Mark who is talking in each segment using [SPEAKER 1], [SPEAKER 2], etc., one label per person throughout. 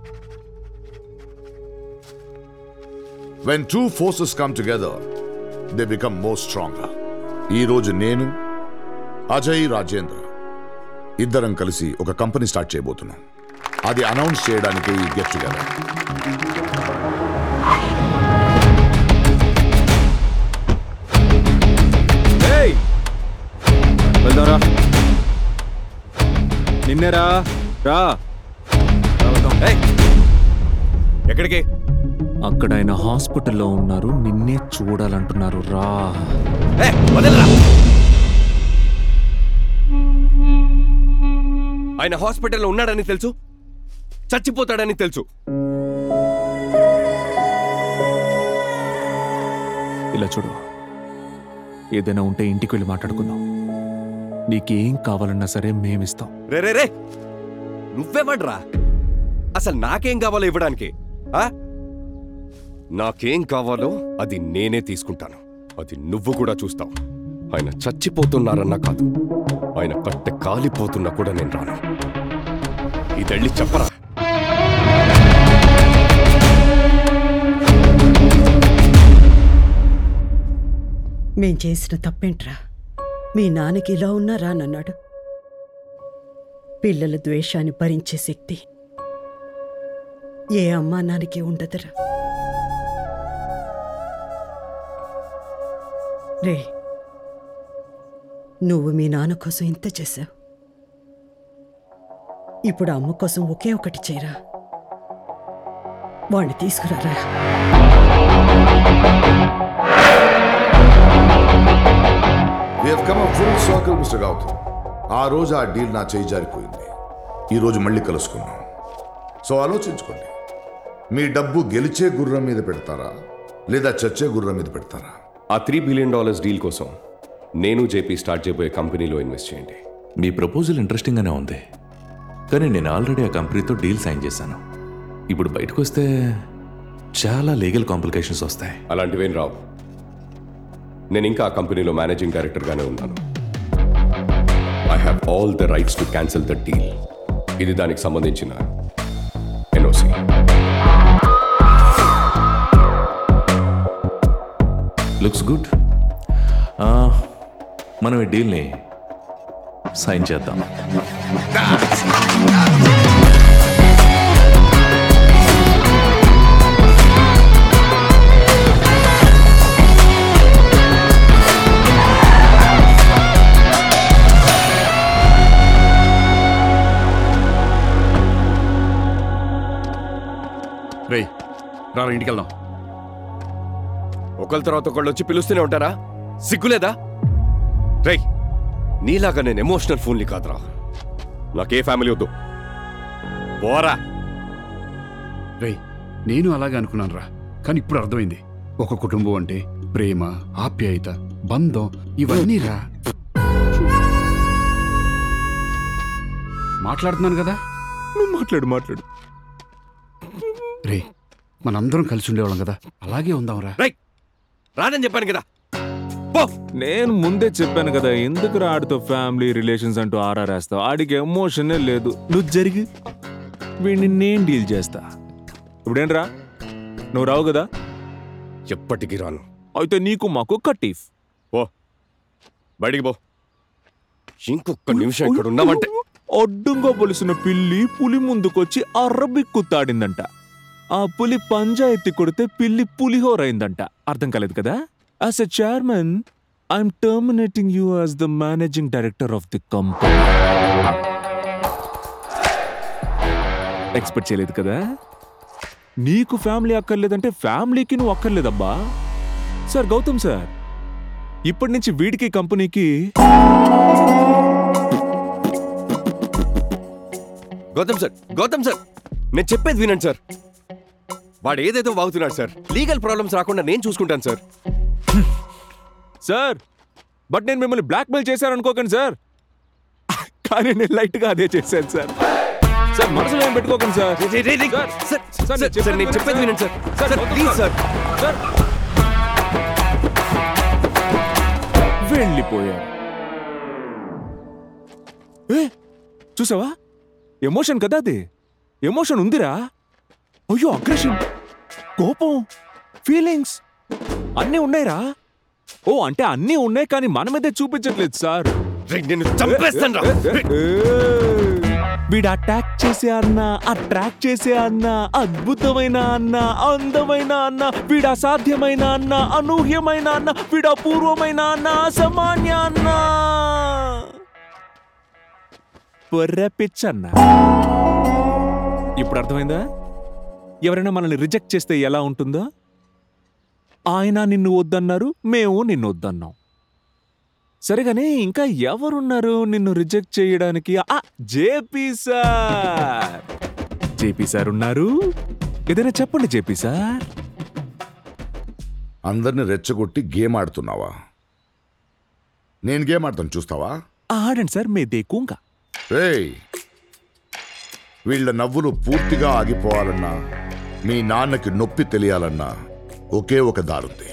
[SPEAKER 1] When two forces come together they become more stronger ఈ రోజు నేను అజయ్ రాజేంద్ర ఇద్దరం కలిసి ఒక కంపెనీ స్టార్ట్ చేయబోతున్నాం అది అనౌన్స్ చేయడానికి ఈ గెట్ టుగెదర్
[SPEAKER 2] ఏయ్ వెళ్దాంరా నిన్నేరా రా రా, వెళ్దాం. ఏయ్ ఎక్కడికి
[SPEAKER 3] అక్కడ ఆయన హాస్పిటల్లో ఉన్నారు నిన్నే చూడాలంటున్నారు రా
[SPEAKER 2] ఏయ్, వదలరా ఆయన హాస్పిటల్లో ఉన్నాడని తెలుసు చచ్చిపోతాడని తెలుసు
[SPEAKER 3] ఇలా చూడు ఏదైనా ఉంటే ఇంటికి వెళ్ళి మాట్లాడుకుందాం నీకేం కావాలన్నా సరే మేమిస్తాం
[SPEAKER 2] రే రే రే నువ్వెవడ్రా అసలు నాకేం కావాలో ఇవ్వడానికి ఆ? నాకేం కావాలో అది నేనే తీసుకుంటాను అది నువ్వు కూడా చూస్తావు ఆయన చచ్చిపోతున్నారన్నా కాదు ఆయన కట్టె కాలిపోతున్నా కూడా నేను రాను ఇదెళ్ళి చెప్పరా
[SPEAKER 4] మేం చేసిన తప్పేంట్రా మీ నాన్నకి ఇలా ఉన్నారా అన్నాడు పిల్లల ద్వేషాన్ని భరించే శక్తి ఏ అమ్మా నాన్నకి ఉండదురా రే నువ్వు మీ నాన్న కోసం ఇంత చేశావు ఇప్పుడు అమ్మ కోసం ఒకే ఒకటి చేయరా వాణ్ణి తీసుకురారా
[SPEAKER 1] we have come a full circle mister Gautam ఆ రోజు ఆ డీల్ నా చేయి జారిపోయింది ఈ రోజు మళ్ళీ కలుసుకున్నాం సో ఆలోచించుకోండి మీ డబ్బు గెలిచే గుర్రం మీద పెడతారా లేదా చచ్చే గుర్రం మీద పెడతారా
[SPEAKER 2] ఆ త్రీ బిలియన్ డాలర్స్ డీల్ కోసం నేను జేపీ స్టార్ట్ చేయబోయే కంపెనీలో ఇన్వెస్ట్ చేయండి
[SPEAKER 5] మీ ప్రపోజల్ ఇంట్రెస్టింగ్గానే ఉంది కానీ నేను ఆల్రెడీ ఆ కంపెనీతో డీల్ సైన్ చేశాను ఇప్పుడు బయటకు వస్తే చాలా లీగల్ కాంప్లికేషన్స్ వస్తాయి
[SPEAKER 2] అలాంటివేం రావు నేను ఇంకా ఆ కంపెనీలో మేనేజింగ్ డైరెక్టర్గానే ఉన్నాను I have all the rights to cancel the deal ఇది దానికి సంబంధించిన ఎన్ఓసి
[SPEAKER 5] లుక్స్ గుడ్ మనం ఈ డీల్ని సైన్ చేద్దాం
[SPEAKER 6] రేయ్ రా ఇంటికి వెళ్దాం
[SPEAKER 2] ఒకళ్ళ తర్వాత ఒకళ్ళు వచ్చి పిలుస్తూనే ఉంటారా సిగ్గులేదా రేయ్ నీలాగా నేను ఎమోషనల్ ఫోన్లీ కాదురా నాకే ఫ్యామిలీ వద్దు పోరా
[SPEAKER 6] రేయ్ నేను అలాగే అనుకున్నాను రా కానీ ఇప్పుడు అర్థమైంది ఒక కుటుంబం అంటే ప్రేమ ఆప్యాయత బంధం ఇవన్నీ రా మాట్లాడుతున్నాను కదా
[SPEAKER 3] నువ్వు మాట్లాడు మాట్లాడు
[SPEAKER 6] రే మనందరం కలిసి ఉండేవాళ్ళం కదా అలాగే ఉందాంరా
[SPEAKER 2] రేయ్ రానని చెప్పాను కదా పో
[SPEAKER 3] నేను ముందే చెప్పాను కదా ఎందుకు ఆడితో ఫ్యామిలీ రిలేషన్స్ అంటూ ఆరారేస్తావు ఆడికి ఎమోషనే లేదు నువ్వు జరిగి వీడిని నేను డీల్ చేస్తా ఇప్పుడేంట్రా నువ్వు రావు కదా
[SPEAKER 2] ఎప్పటికీ రాను
[SPEAKER 3] అయితే నీకు మాకు కట్టీఫ్
[SPEAKER 2] పో బయటికి పో ఇంకొక నిమిషం ఇక్కడ ఉన్నామంటే
[SPEAKER 3] అడ్డంగా పొలిసిన పిల్లి పులి ముందుకొచ్చి అర్రబిక్కుతాడిందంట ఆ పులి పంజాయతీ కొడితే పిల్లి పులిహోర అయిందంట అర్థం కాలేదు కదా as a chairman I'm terminating you as the managing director of the company expect చేయలేదు కదా నీకు ఫ్యామిలీ అక్కర్లేదంటే ఫ్యామిలీకి నువ్వు అక్కర్లేదబ్బా సార్ గౌతమ్ సార్ ఇప్పటి నుంచి వీడికి కంపెనీకి
[SPEAKER 2] గౌతమ్ సార్ గౌతమ్ సార్ నేను చెప్పేది వినండి సార్ వాడు ఏదేదో వాగుతున్నాడు సార్ లీగల్ ప్రాబ్లమ్స్ రాకుండా నేను చూసుకుంటాను సార్
[SPEAKER 3] సార్ బట్ నేను మిమ్మల్ని బ్లాక్మెయిల్ చేశాను అనుకోకండి సార్ కానీ నేను లైట్ గా అదే చేశాను సార్ సార్ మనసులో ఏం పెట్టుకోకండి సార్
[SPEAKER 2] రే, రే, రే,
[SPEAKER 3] sir,
[SPEAKER 2] sir,
[SPEAKER 3] sir,
[SPEAKER 2] sir, sir, నేను చెప్పేది వినండి sir sir
[SPEAKER 3] sir,
[SPEAKER 2] please sir
[SPEAKER 3] sir వెళ్ళిపోయాడు ఏ చూసావా ఎమోషన్ కదా అది ఎమోషన్ ఉందిరా అయ్యో అగ్రెషన్ కోపం ఫీలింగ్స్ అన్నీ ఉన్నాయిరా ఓ అంటే అన్నీ ఉన్నాయి కానీ మన మీదే చూపించట్లేదు సార్
[SPEAKER 2] రేయ్, నిన్ను చంపేస్తాను
[SPEAKER 3] వీడు అటాక్ చేసే అన్న అట్రాక్ట్ చేసే అన్న అద్భుతమైన అన్న అందమైన అన్న వీడు అసాధ్యమైన అన్న అనూహ్యమైన అన్న వీడు అపూర్వమైన అన్న అసామాన్య అన్న పొర్రె పిచ్చన్న ఇప్పుడు అర్థమైందా ఎవరైనా మనల్ని రిజెక్ట్ చేస్తే ఎలా ఉంటుందో ఆయన నిన్ను వద్దన్నారు మేము నిన్ను వద్దన్నాం సరేగాని ఇంకా ఎవరున్నారు నిన్ను రిజెక్ట్ చేయడానికి ఆ జేపీ సార్ జేపీ సార్ ఉన్నారు ఏదైనా చెప్పండి జేపీ సార్
[SPEAKER 1] అందరిని రెచ్చగొట్టి గేమ్ ఆడుతున్నావా నేను గేమ్ ఆడతాను చూస్తావా
[SPEAKER 3] ఆడండి సార్ మే దేకుంగా
[SPEAKER 1] రేయ్ వీళ్ళ నవ్వులు పూర్తిగా ఆగిపోవాలన్నా మీ నాన్నకి నొప్పి తెలియాలన్నా ఒకే ఒక దారుంది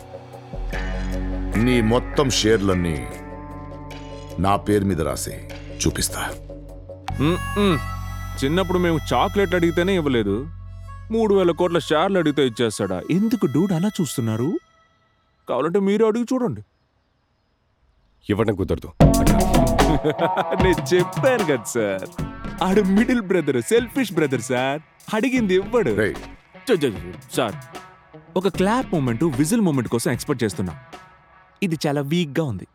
[SPEAKER 1] నీ మొత్తం షేర్లన్నీ నా పేరు మీద రాసి చూపిస్తా
[SPEAKER 3] చిన్నప్పుడు మేము చాక్లెట్ అడిగితేనే ఇవ్వలేదు మూడు వేల కోట్ల షేర్లు అడిగితే ఇచ్చేస్తాడా ఎందుకు డూడ్ అలా చూస్తున్నారు కావాలంటే మీరు అడిగి చూడండి
[SPEAKER 2] ఇవ్వడం కుదరదు
[SPEAKER 3] నేను చెప్పాను కదా సార్ ఆడు middle brother selfish brother sir అడిగింది ఇవ్వడు
[SPEAKER 1] రేయ్
[SPEAKER 3] చ- చ- చ- సార్ ఒక క్లాప్ మూమెంట్ విజిల్ మూమెంట్ కోసం ఎక్స్పెక్ట్ చేస్తున్నా ఇది చాలా వీక్ గా ఉంది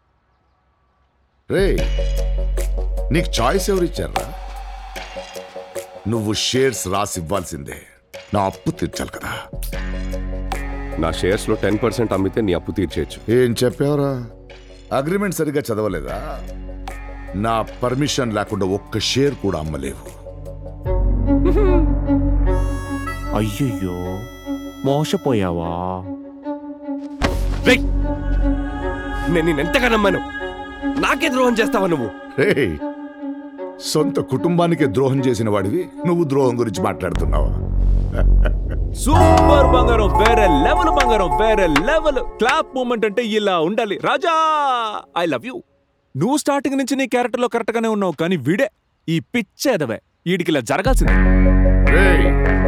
[SPEAKER 1] రేయ్ నీకు చాయిస్ ఎవరు ఇచ్చారా నువ్వు షేర్స్ రాసి ఇవ్వాల్సిందే నా అప్పు తీర్చాలి కదా
[SPEAKER 2] నా షేర్స్ లో టెన్ పర్సెంట్ అమ్మితే నీ అప్పు తీర్చేయచ్చు
[SPEAKER 1] ఏం చెప్పావరా అగ్రిమెంట్ సరిగ్గా చదవలేదా నా పర్మిషన్ లేకుండా ఒక్క షేర్ కూడా అమ్మలేవు
[SPEAKER 3] అయ్యయ్యో మోసపోయావా
[SPEAKER 2] రేయ్ నేను నేను ఎంతగా నమ్మాను నాకే ద్రోహం చేస్తావా నువ్వు
[SPEAKER 1] రేయ్ సొంత కుటుంబానికే ద్రోహం చేసిన వాడివి నువ్వు ద్రోహం గురించి మాట్లాడుతున్నావా
[SPEAKER 3] సూపర్ బంగారం వేరే లెవెల్ బంగారం వేరే లెవెల్ క్లాప్ మూమెంట్ అంటే ఇలా ఉండాలి రాజా ఐ లవ్ యూ నువ్వు స్టార్టింగ్ నుంచి నీ క్యారెక్టర్ లో కరెక్ట్ గానే ఉన్నావు కానీ వీడే ఈ పిచ్చేదవే వీడికి ఇలా జరగాల్సింది
[SPEAKER 1] రేయ్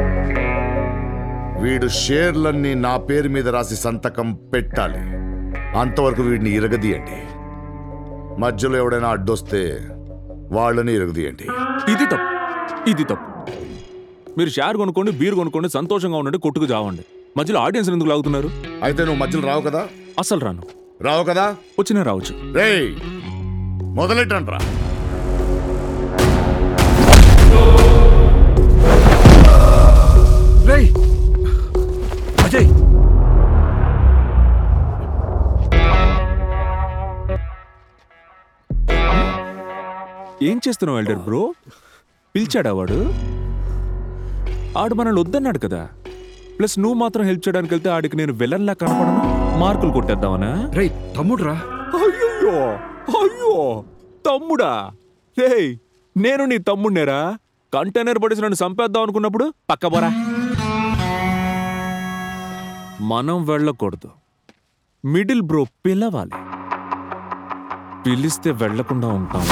[SPEAKER 1] వీడు షేర్లన్నీ నా పేరు మీద రాసి సంతకం పెట్టాలి అంతవరకు వీడిని ఇరగదీయండి మధ్యలో ఎవడైనా అడ్డొస్తే వాళ్ళని ఇరగదీయండి
[SPEAKER 3] ఇది తప్పు ఇది తప్పు మీరు షేర్ కొనుక్కోండి బీర్ కొనుక్కోండి సంతోషంగా ఉండండి కొట్టుకు చావండి మధ్యలో ఆడియన్స్ ఎందుకు లాగుతున్నారు
[SPEAKER 1] అయితే నువ్వు మధ్యలో రావు కదా
[SPEAKER 3] అసలు రాను
[SPEAKER 1] రావు కదా
[SPEAKER 3] వచ్చినా రావచ్చు
[SPEAKER 1] రేయ్ మొదలెట్టండ్రా
[SPEAKER 6] రేయ్ అజయ్
[SPEAKER 3] ఏం చేస్తున్నావు ఎల్డర్ బ్రో పిలిచాడా వాడు ఆడు మనల్ని వద్దన్నాడు కదా ప్లస్ నువ్వు మాత్రం హెల్ప్ చేయడానికి వెళ్తే ఆడికి నేను విలన్లా కనపడను మార్కులు కొట్టేద్దామనా
[SPEAKER 6] రేయ్ తమ్ముడురా
[SPEAKER 3] అయ్యో అయ్యో తమ్ముడా రేయ్ నేను నీ తమ్ముడినేరా కంటైనర్ పడేసి నన్ను చంపేద్దాం అనుకున్నప్పుడు పక్క పోరా మనం వెళ్ళకూడదు మిడిల్ బ్రో పిలవాలి పిలిస్తే వెళ్లకుండా ఉంటాం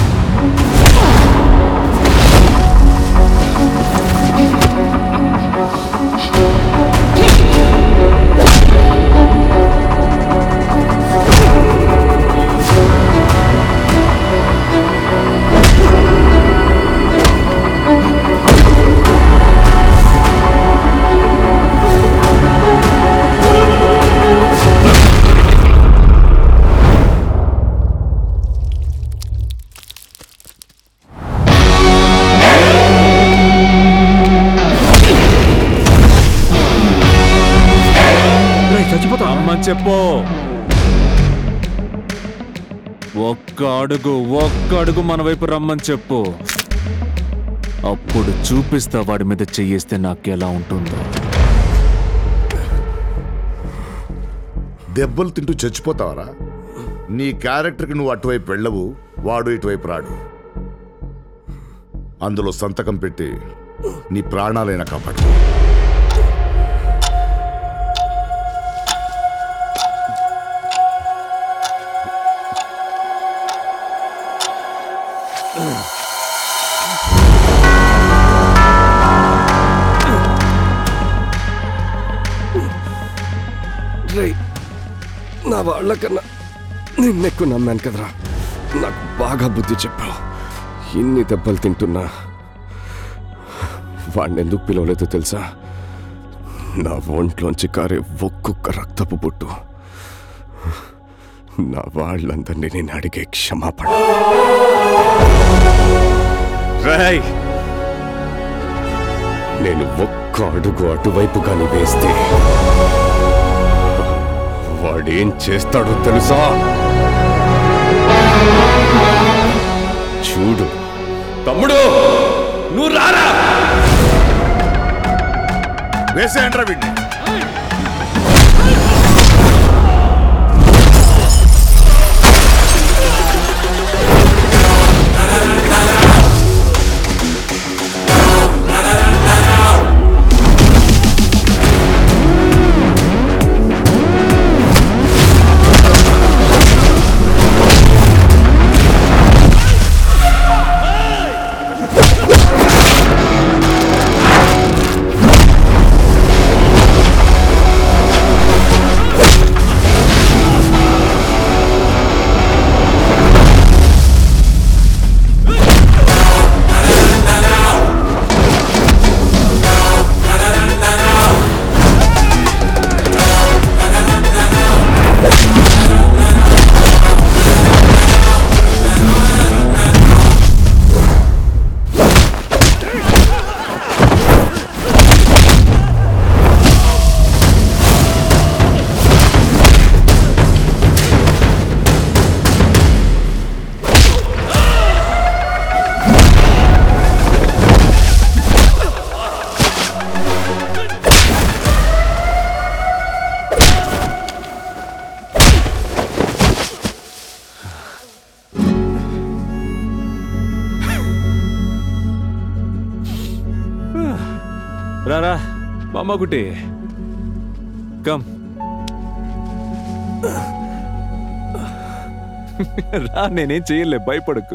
[SPEAKER 6] రేయ్ చచ్చిపోతా
[SPEAKER 3] అమ్మని చెప్పు ఒక్క అడుగు ఒక్క అడుగు మన వైపు రమ్మని చెప్పు అప్పుడు చూపిస్తా వాడి మీద చెయ్యేస్తే నాకెలా ఉంటుందో
[SPEAKER 1] దెబ్బలు తింటూ చచ్చిపోతావరా నీ క్యారెక్టర్కి నువ్వు అటువైపు వెళ్ళవు వాడు ఇటువైపు రాడు అందులో సంతకం పెట్టి నీ ప్రాణాలైనా కాపాడు
[SPEAKER 2] వాళ్ళకన్నా నిన్నెక్కువ నమ్మాను కదరా నాకు బాగా బుద్ధి చెప్పావు ఇన్ని దెబ్బలు తింటున్నా వాడిని ఎందుకు పిలవలేదో తెలుసా నా ఒంట్లోంచి కారే ఒక్కొక్క రక్తపు బొట్టు నా వాళ్ళందరినీ నేను అడిగే క్షమాపణ రాయ్ నేను ఒక్క అడుగు అటువైపు కానీ వేస్తే వాడేం చేస్తాడో తెలుసా చూడు తమ్ముడు నువ్వు రారా
[SPEAKER 1] వేసేయండ్రా వీడిని
[SPEAKER 3] రారా మామ గుట్టి కమ్ రా నేనేం చేయలే భయపడకు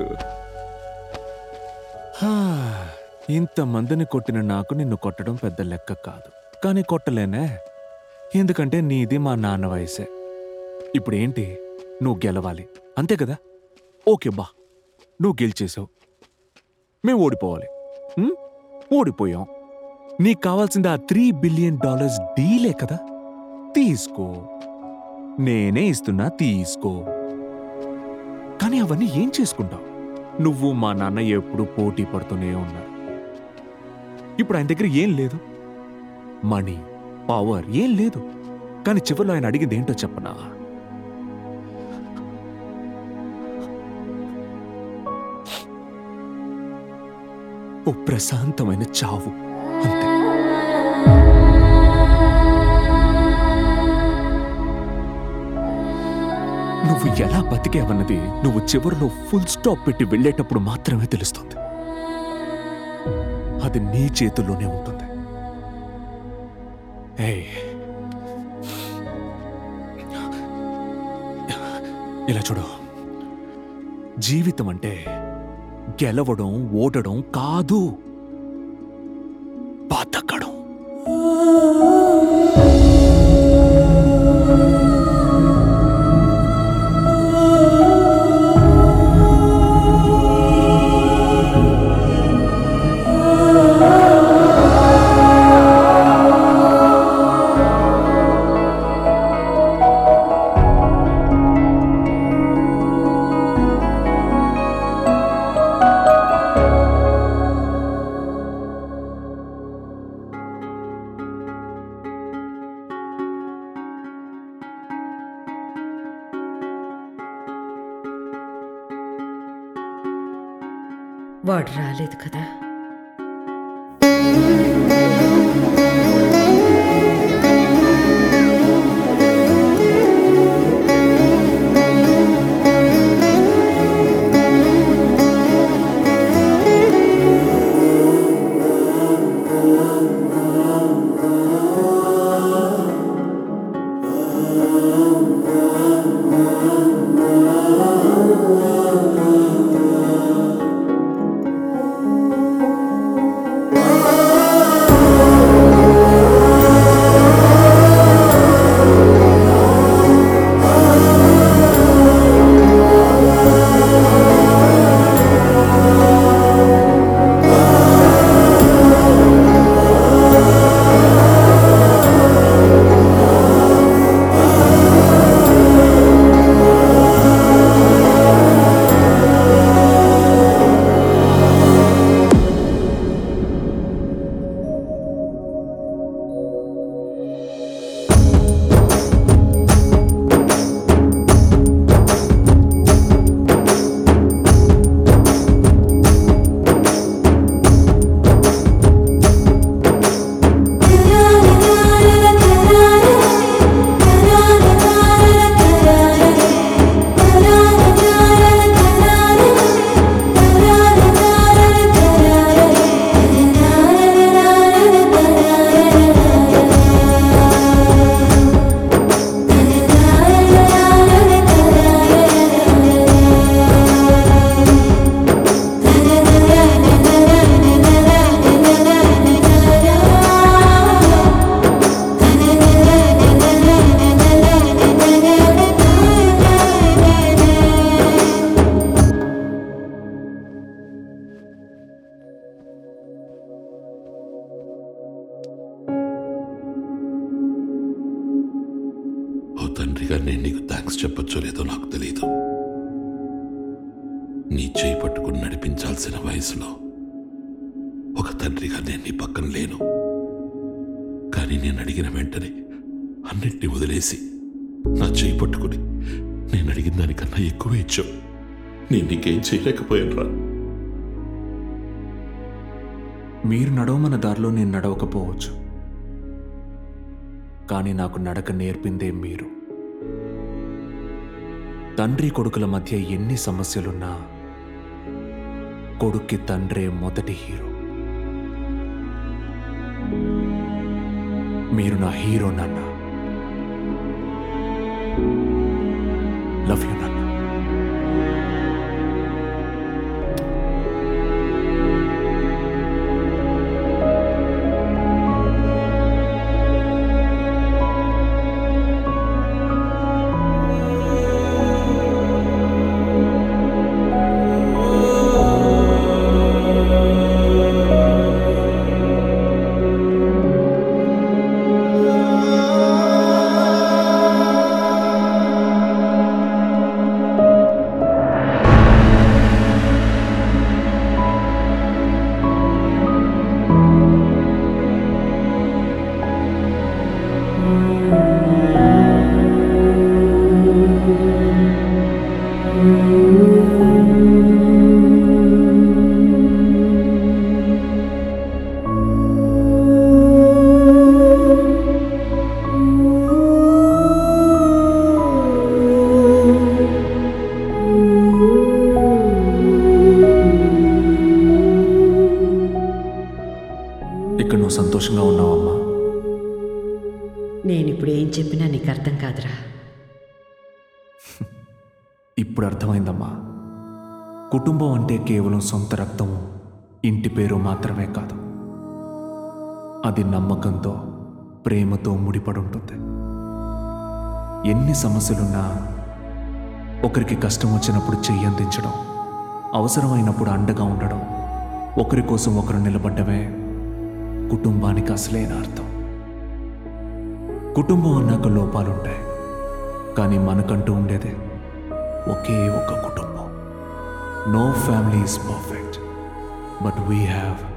[SPEAKER 3] హా, ఇంతమందిని కొట్టిన నాకు నిన్ను కొట్టడం పెద్ద లెక్క కాదు కానీ కొట్టలేనే ఎందుకంటే నీది మా నాన్న వయసే ఇప్పుడు ఏంటి నువ్వు గెలవాలి అంతే కదా ఓకే బా నువ్వు గెలిచేసావు మేము ఓడిపోవాలి ఉం? ఓడిపోయాం నీకు కావాల్సింది ఆ త్రీ బిలియన్ డాలర్స్ డీలే కదా తీసుకో నేనే ఇస్తున్నా తీసుకో కానీ అవన్నీ ఏం చేసుకుంటావు నువ్వు మా నాన్న ఎప్పుడు పోటీ పడుతూనే ఉన్నారు ఇప్పుడు ఆయన దగ్గర ఏం లేదు మనీ పవర్ ఏం లేదు కానీ చివరిలో ఆయన అడిగింది ఏంటో చెప్పనా ఓ ప్రశాంతమైన చావు అంతే నువ్వు ఎలా బతికేవన్నది నువ్వు చివరిలో ఫుల్ స్టాప్ పెట్టి వెళ్ళేటప్పుడు మాత్రమే తెలుస్తుంది అది నీ చేతుల్లోనే ఉంటుంది ఏయ్. ఇలా చూడు జీవితం అంటే గెలవడం ఓడడం కాదు బతకడం
[SPEAKER 4] వాడు రాలేదు కదా
[SPEAKER 7] తండ్రిగా నేను నీకు థ్యాంక్స్ చెప్పొచ్చో లేదో నాకు తెలియదు నీ చేయి పట్టుకుని నడిపించాల్సిన వయసులో ఒక తండ్రిగా నేను నీ పక్కన లేను కానీ నేను అడిగిన వెంటనే అన్నిటిని వదిలేసి నా చేయి పట్టుకుని నేను అడిగిన దానికన్నా ఎక్కువ ఇచ్చావు నేను నీకేం చేయలేకపోయాను రా
[SPEAKER 3] మీరు నడవమన్న దారిలో నేను నడవకపోవచ్చు కానీ నాకు నడక నేర్పిందే మీరు తండ్రి కొడుకుల మధ్య ఎన్ని సమస్యలున్నా కొడుక్కి తండ్రే మొదటి హీరో మీరు నా హీరో నాన్న లవ్ యూ నాన్న ఇక్కడ నువ్వు సంతోషంగా ఉన్నావమ్మా
[SPEAKER 4] నేనిప్పుడు ఏం చెప్పినా నీకు అర్థం కాదురా
[SPEAKER 3] ఇప్పుడు అర్థమైందమ్మా కుటుంబం అంటే కేవలం సొంత రక్తము ఇంటి పేరు మాత్రమే కాదు అది నమ్మకంతో ప్రేమతో ముడిపడి ఉంటుంది ఎన్ని సమస్యలున్నా ఒకరికి కష్టం వచ్చినప్పుడు చెయ్యందించడం అవసరమైనప్పుడు అండగా ఉండడం ఒకరి కోసం ఒకరు నిలబడ్డమే కుటుంబానికి అసలైన అర్థం కుటుంబం అన్నాక లోపాలుంటాయి కానీ మనకంటూ ఉండేదే ఒకే ఒక కుటుంబం no family is perfect but we have